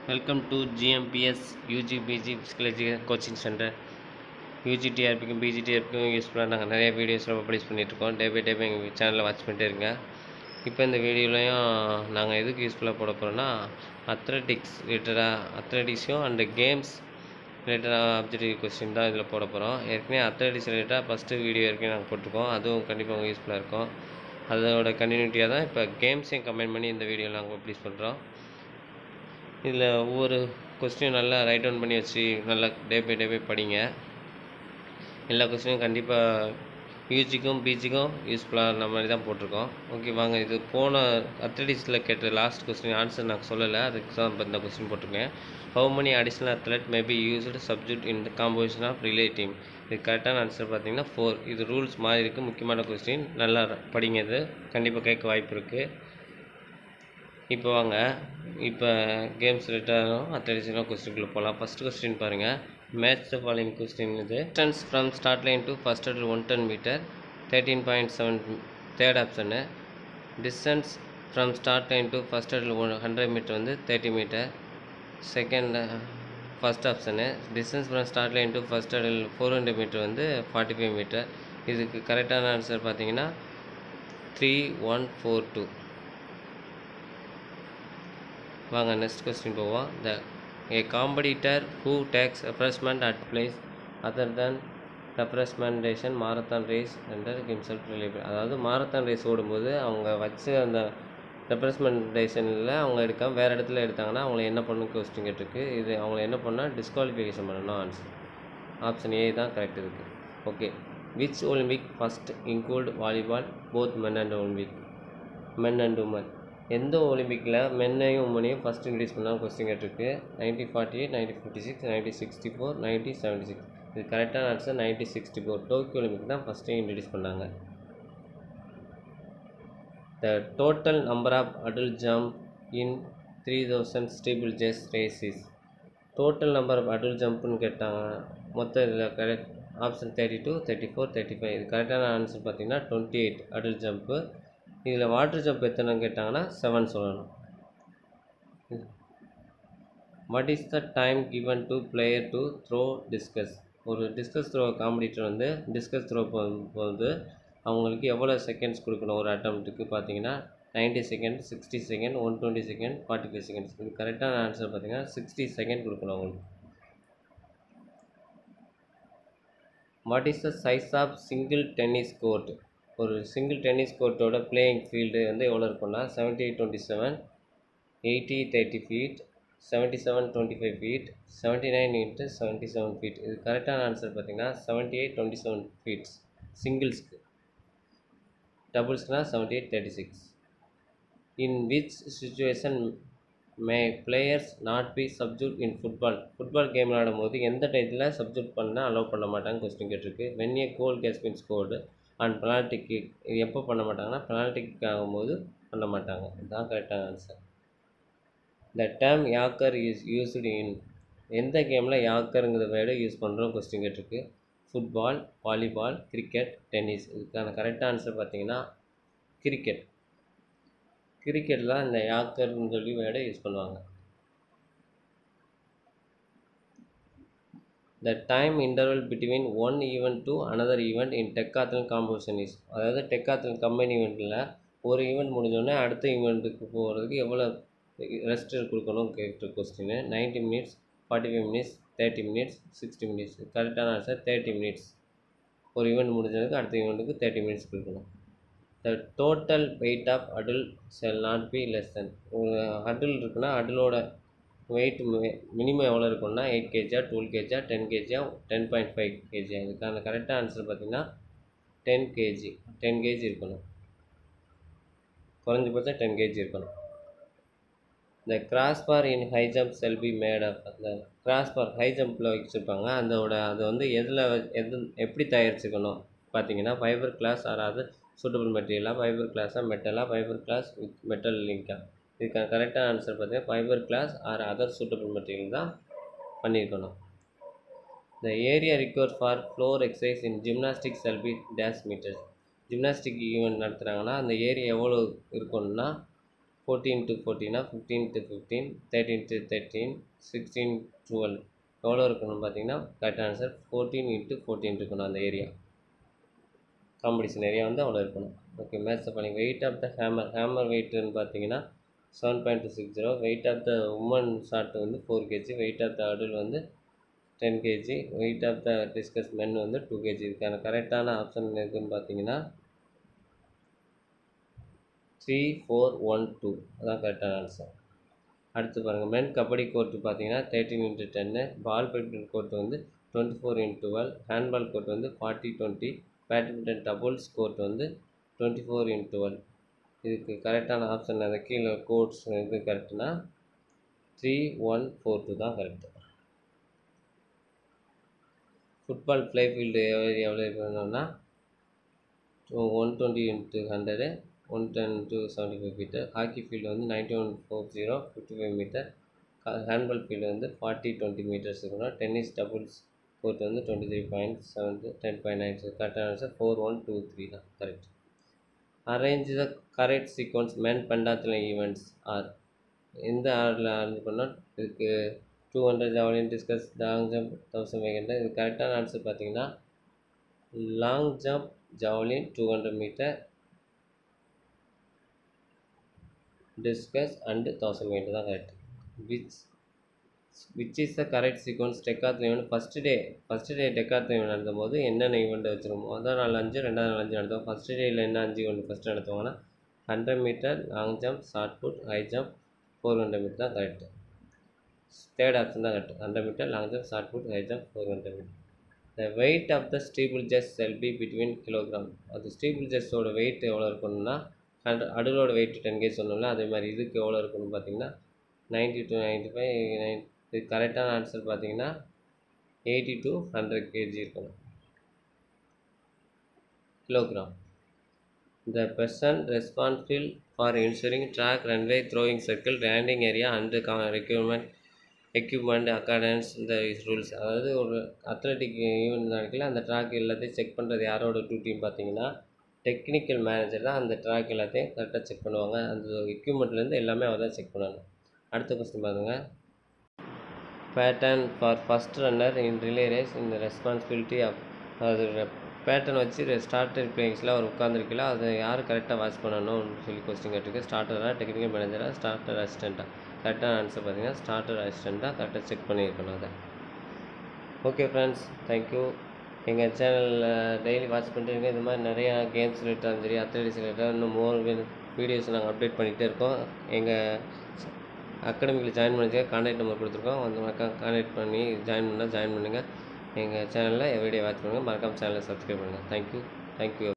welcome to GMPS UG PG physical education coaching centre யூஜிடிஆர்பிக்கும் பிஜிடிஆர்பிக்கும் யூஸ்ஃபுல்லாக நாங்கள் நிறைய வீடியோஸ் பப்ளிஷ் பண்ணிகிட்ருக்கோம் டே பை டே பை எங்கள் சேனலில் வாட்ச் பண்ணிட்டே இருங்க இப்போ இந்த வீடியோலையும் நாங்கள் எதுக்கு யூஸ்ஃபுல்லாக போட போகிறோன்னா அத்லெட்டிக்ஸ் ரிலேட்டடாக அத்லெட்டிக்ஸும் அண்டு கேம்ஸ் ரிலேட்டடாக அப்ஜெக்டிவ் கொஸ்டின் தான் இதில் போட போகிறோம் ஏற்கனவே அத்லெட்டிக்ஸ் ரிலேட்டடாக ஃபஸ்ட்டு வீடியோ ஏற்கனவே நாங்கள் போட்டிருக்கோம் அதுவும் கண்டிப்பாக உங்களுக்கு யூஸ்ஃபுல்லாக இருக்கும் அதோட கண்டினியூட்டியாக தான் இப்போ கேம்ஸையும் கம்பைன் பண்ணி இந்த வீடியோவில் நாங்கள் பப்ளிஷ் பண்ணுறோம் இதில் ஒவ்வொரு கொஸ்டினும் நல்லா ரைட் டவுன் பண்ணி வச்சு நல்லா டே பை டே பை படிங்க எல்லா கொஸ்டினும் கண்டிப்பாக யூஜிக்கும் பிஜிக்கும் யூஸ்ஃபுல்லாக அந்த மாதிரி தான் போட்டிருக்கோம் ஓகே வாங்க இது போன அத்லெட்டிக்ஸில் கேட்ட லாஸ்ட் கொஸ்டின் ஆன்சர் நான் சொல்லலை அதுக்கு தான் இப்போ இந்த கொஸ்டின் போட்டிருக்கேன் how many additional athlete may be used subject in the composition of relay team இது கரெக்டான ஆன்சர் பார்த்தீங்கன்னா ஃபோர் இது ரூல்ஸ் மாதிரி இருக்குது முக்கியமான கொஸ்டின் நல்லா படிங்க இது கண்டிப்பாக கேட்க வாய்ப்பு இருக்குது இப்போ வாங்க இப்போ கேம்ஸ் ரிலேட்டடும் அத்லெட்டிக்ஸ்லாம் கொஸ்டின்குள்ளே போகலாம் ஃபஸ்ட் கொஸ்டின் பாருங்கள் மேட்ச் த ஃபாலோயிங் கொஸ்டின் இது distance from start line to first hurdle one ten metre thirteen point seven third option distance from start line to first hurdle one hundred metre வந்து thirty metre second first option distance from start line to first hurdle four hundred metre வந்து forty five metre இதுக்கு கரெக்டான answer பார்த்தீங்கன்னா three one four two வாங்க next question போவோம் த ஏ competitor who takes refreshment at place other than refreshment station marathon race under himself reliable அதாவது marathon race ஓடும்போது அவங்க வச்சு அந்த ரெப்ரஸ்மெண்டேஷனில் அவங்க எடுக்காம வேறு இடத்துல எடுத்தாங்கன்னா அவங்கள என்ன பண்ணணும் கொஸ்டின் கேட்டிருக்கு இது அவங்கள என்ன பண்ணால் டிஸ்குவாலிஃபிகேஷன் பண்ணணும் ஆன்சர் ஆப்ஷன் ஏ தான் கரெக்ட் இருக்குது okay which Olympic first include volleyball both men and Olympic men and woman எந்த ஒலிம்பிக்கில் மென்னையும் உமனையும் ஃபஸ்ட் இன்ட்ரடியூஸ் பண்ணாலும் கொஸ்டின் கேட்டிருக்கு nineteen forty eight nineteen fifty six nineteen sixty four nineteen seventy six இது கரெக்டான answer nineteen sixty four Tokyo Olympic தான் first introduce பண்ணாங்க the total number of adult jump in three thousand stable ஜெஸ் ரேசிஸ் total number of adult ஜம்ப்னு கேட்டாங்க மொத்தம் இதில் correct option thirty two thirty four thirty five இது கரெக்டான answer பார்த்தீங்கன்னா twenty eight அடல்ட் jump இதில் வாட்டர் ஜம்ப் எத்தனை கேட்டாங்கன்னா செவன் சொல்லணும் what is the time given to player to throw discus ஒரு டிஸ்கஸ் த்ரோ காம்படிட்டர் வந்து டிஸ்கஸ் த்ரோ போது அவங்களுக்கு எவ்வளோ செகண்ட்ஸ் கொடுக்கணும் ஒரு அட்டம்ப்ட்டுக்கு பார்த்தீங்கன்னா ninety second sixty second one twenty second forty five seconds இது கரெக்டான ஆன்சர் பார்த்தீங்கன்னா சிக்ஸ்டி செகண்ட் கொடுக்கணும் அவங்களுக்கு what is the size of single tennis court ஒரு சிங்கிள் டென்னிஸ் கோர்ட்டோட பிளேயிங் ஃபீல்டு வந்து எவ்வளோ இருக்குன்னா seventy eight twenty seven eighty thirty feet seventy seven twenty five feet seventy nine into seventy seven feet இது கரெக்டான answer பார்த்தீங்கன்னா seventy eight twenty seven feets சிங்கிள்ஸ்க்கு டபுள்ஸ்க்குனால் seventy eight thirty six in which situation may players not be substituted in football football game விளாடும் போது எந்த டைத்தில் சப்ஜூட் பண்ண allow பண்ண மாட்டாங்க கொஸ்டின் கேட்டிருக்கு when a goal has been scored and penalty kick இது எப்போ பண்ண மாட்டாங்கன்னா பெனால்ட்டி கிக் ஆகும்போது பண்ண மாட்டாங்க இதுதான் கரெக்டான answer the term yorker is used in எந்த கேமில் யாக்கருங்கிற வேர்டு யூஸ் பண்ணுறோம் கொஸ்டின் கேட்டிருக்கு ஃபுட்பால் வாலிபால் கிரிக்கெட் டென்னிஸ் இதுக்கான கரெக்டான ஆன்சர் பார்த்தீங்கன்னா கிரிக்கெட் கிரிக்கெட்டில் இந்த யாக்கர்னு சொல்லி வேர்டை யூஸ் பண்ணுவாங்க the time interval between one event to another event in decathlon composition is அதாவது டெக்காத்தல் கம்பெனி ஈவெண்ட்டில் ஒரு ஈவெண்ட் முடிஞ்சோடனே அடுத்த ஈவெண்ட்டுக்கு போகிறதுக்கு எவ்வளோ ரெஸ்ட் கொடுக்கணும் கேட்ட question ninety minutes forty five minutes thirty minutes sixty minutes கரெக்டான ஆன்சர் தேர்ட்டி மினிட்ஸ் ஒரு ஈவெண்ட் முடிஞ்சதுக்கு அடுத்த ஈவெண்ட்டுக்கு தேர்ட்டி மினிட்ஸ் கொடுக்கணும் the total weight of hurdle shall not be less than ஒரு அடல் இருக்குன்னா அடலோட வெயிட் மினிமம் எவ்வளோ இருக்கும்னா எயிட் கேஜியா டுவெல் கேஜியா டென் கேஜியா டென் பாயிண்ட் ஃபைவ் கேஜியா இதுக்கான கரெக்டாக ஆன்சர் பார்த்தீங்கன்னா டென் கேஜி டென் கேஜி இருக்கணும் குறைஞ்சபட்சம் டென் கேஜி இருக்கணும் இந்த cross bar in high jump shall be made of அந்த கிராஸ் பார் ஹை ஜம்பில் வச்சுருப்பாங்க அதோட அது வந்து எதில் எது எப்படி தயாரிச்சுக்கணும் பார்த்தீங்கன்னா ஃபைபர் கிளாஸ் ஆறாவது சூட்டபிள் மெட்டீரியலாக ஃபைபர் கிளாஸாக மெட்டலாக ஃபைபர் கிளாஸ் வித் மெட்டல் லிங்காக இதுக்கான கரெக்டான ஆன்சர் பார்த்தீங்கன்னா fibre glass or other suitable material தான் பண்ணியிருக்கணும் the area require for floor exercise in gymnastic shall be dash metres gymnastic event நடத்துகிறாங்கன்னா அந்த ஏரியா எவ்வளோ இருக்கணும்னா ஃபோர்டீன் டு ஃபோர்டீனா fifteen to fifteen thirteen to thirteen sixteen twelve எவ்வளோ இருக்கணும்னு பார்த்தீங்கன்னா கரெக்டாக ஆன்சர் ஃபோர்டீன் இன்ட்டு ஃபோர்டீன் இருக்கணும் அந்த ஏரியா காம்படிஷன் ஏரியா வந்து அவ்வளோ இருக்கணும் ஓகே மேட்ச் பண்ணி weight of the hammer hammer வெயிட்டுன்னு பார்த்தீங்கன்னா seven point two six zero weight of the women shot வந்து four KG weight of the hurdle வந்து ten KG weight of the discus men வந்து two KG இதுக்கான கரெக்டான option எதுன்னு பார்த்தீங்கன்னா three four one two அதான் கரெக்டான ஆன்சர் அடுத்து பாருங்கள் மென் கபடி கோர்ட்டு பார்த்தீங்கன்னா thirteen into ten ball badminton court வந்து twenty four into twelve handball court வந்து forty twenty badminton doubles court வந்து டுவெண்ட்டி ஃபோர் இன்ட் டுவெல் இதுக்கு கரெக்டான ஆப்ஷன் அந்த கீழே கோர்ட்ஸ் இது கரெக்டுனா த்ரீ ஒன் ஃபோர் டூ தான் கரெக்டு ஃபுட்பால் ப்ளே ஃபீல்டு எவ்வளோ இருக்கணும்னா one twenty into hundred one ten to seventy five metre hockey field வந்து ninety one four zero fifty five metre handball field வந்து forty twenty metres இருக்கணும் tennis doubles court வந்து twenty three point seven ten point nine கரெக்டான answer four one two three தான் correct arrange the correct sequence men பண்டாத்தில் events are எந்த ஆர்டரில் arrange பண்ணால் இதுக்கு two hundred javelin discus long jump thousand five hundred இது கரெக்டான ஆன்சர் பார்த்தீங்கன்னா long jump javelin two hundred metre discus and thousand metre தான் correct which which is the correct sequence decathlon event first day first day decathlon event நடத்தும் போது என்னென்ன event வச்சுருமோ முதல் நாள் அஞ்சு ரெண்டாவது நாள் அஞ்சு நடத்துவோம் ஃபஸ்ட்டு டேயில் என்ன அஞ்சு ஈவெண்ட் ஃபஸ்ட்டு நடத்துவாங்கன்னா hundred metre long jump shot put high jump four hundred metre தான் கரெக்டு தேர்ட் ஆப்ஷன் தான் correct hundred metre long jump shot put high jump four hundred metre the weight of the steeplechase shall be between kilogram அது ஸ்டீபிள் ஜெஸ்ஸோட weight எவ்வளோ இருக்கணும்னா hundred அடுலோட weight ten KG சொன்னோம்ல அதே மாதிரி இதுக்கு எவ்வளோ இருக்கணும்னு பார்த்தீங்கன்னா ninety to ninety five nine இது கரெக்டான ஆன்சர் பார்த்தீங்கன்னா எயிட்டி டு ஹண்ட்ரட் கேஜி இருக்கணும் kilogram the person responsible for ensuring track runway throwing circle landing area and requirement equipment accordance இந்த ரூல்ஸ் அதாவது ஒரு அத்லட்டிக் ஈவெண்ட் நடக்கல அந்த ட்ராக் எல்லாத்தையும் செக் பண்ணுறது யாரோட டியூட்டின்னு பார்த்தீங்கன்னா டெக்னிக்கல் மேனேஜர் தான் அந்த ட்ராக் எல்லாத்தையும் கரெக்டாக செக் பண்ணுவாங்க அந்த எக்யூப்மெண்ட்லேருந்து எல்லாமே அவர் தான் செக் பண்ணணும் அடுத்த கொஸ்டின் பாருங்க baton for first runner in relay race இந்த ரெஸ்பான்சிபிலிட்டி ஆஃப் அது பேட்டர்ன் வச்சு ஸ்டார்டர் பிளேயிங்ஸில் அவர் உட்காந்துருக்கல அதை யார் கரெக்டாக வாட்ச் பண்ணணும்னு சொல்லி கொஸ்டின் கேட்டிருக்கு ஸ்டார்டராக டெக்னிக்கல் மேனேஜராக ஸ்டார்டர் அசிஸ்டண்ட்டாக கரெக்டான ஆன்சர் பார்த்தீங்கன்னா ஸ்டார்டர் அசிஸ்டண்ட்டாக கரெக்டாக செக் பண்ணியிருக்கணும் அதை ஓகே ஃப்ரெண்ட்ஸ் தேங்க்யூ எங்கள் சேனலில் டெய்லி வாட்ச் பண்ணிட்டு இது மாதிரி நிறையா கேம்ஸ் ரிலேட்டாக சரி அத்லட்டிக்ஸ் ரிலேட்டாக இன்னும் மோர் வீடியோஸ் நாங்கள் அப்டேட் பண்ணிகிட்டே இருக்கோம் எங்கள் அகாடமிக்கில் ஜாயின் பண்ணிக்க கான்டாக்ட் நம்பர் கொடுத்துருக்கோம் வந்து மறக்காம கான்டாக்ட் பண்ணி ஜாயின் பண்ணால் ஜாயின் பண்ணுங்கள் எங்கள் சேனலில் வீடியோ வாட்ச் பண்ணுங்கள் மறக்காம சேனலை சப்ஸ்கிரைப் பண்ணுங்கள் தேங்க்யூ தேங்க்யூ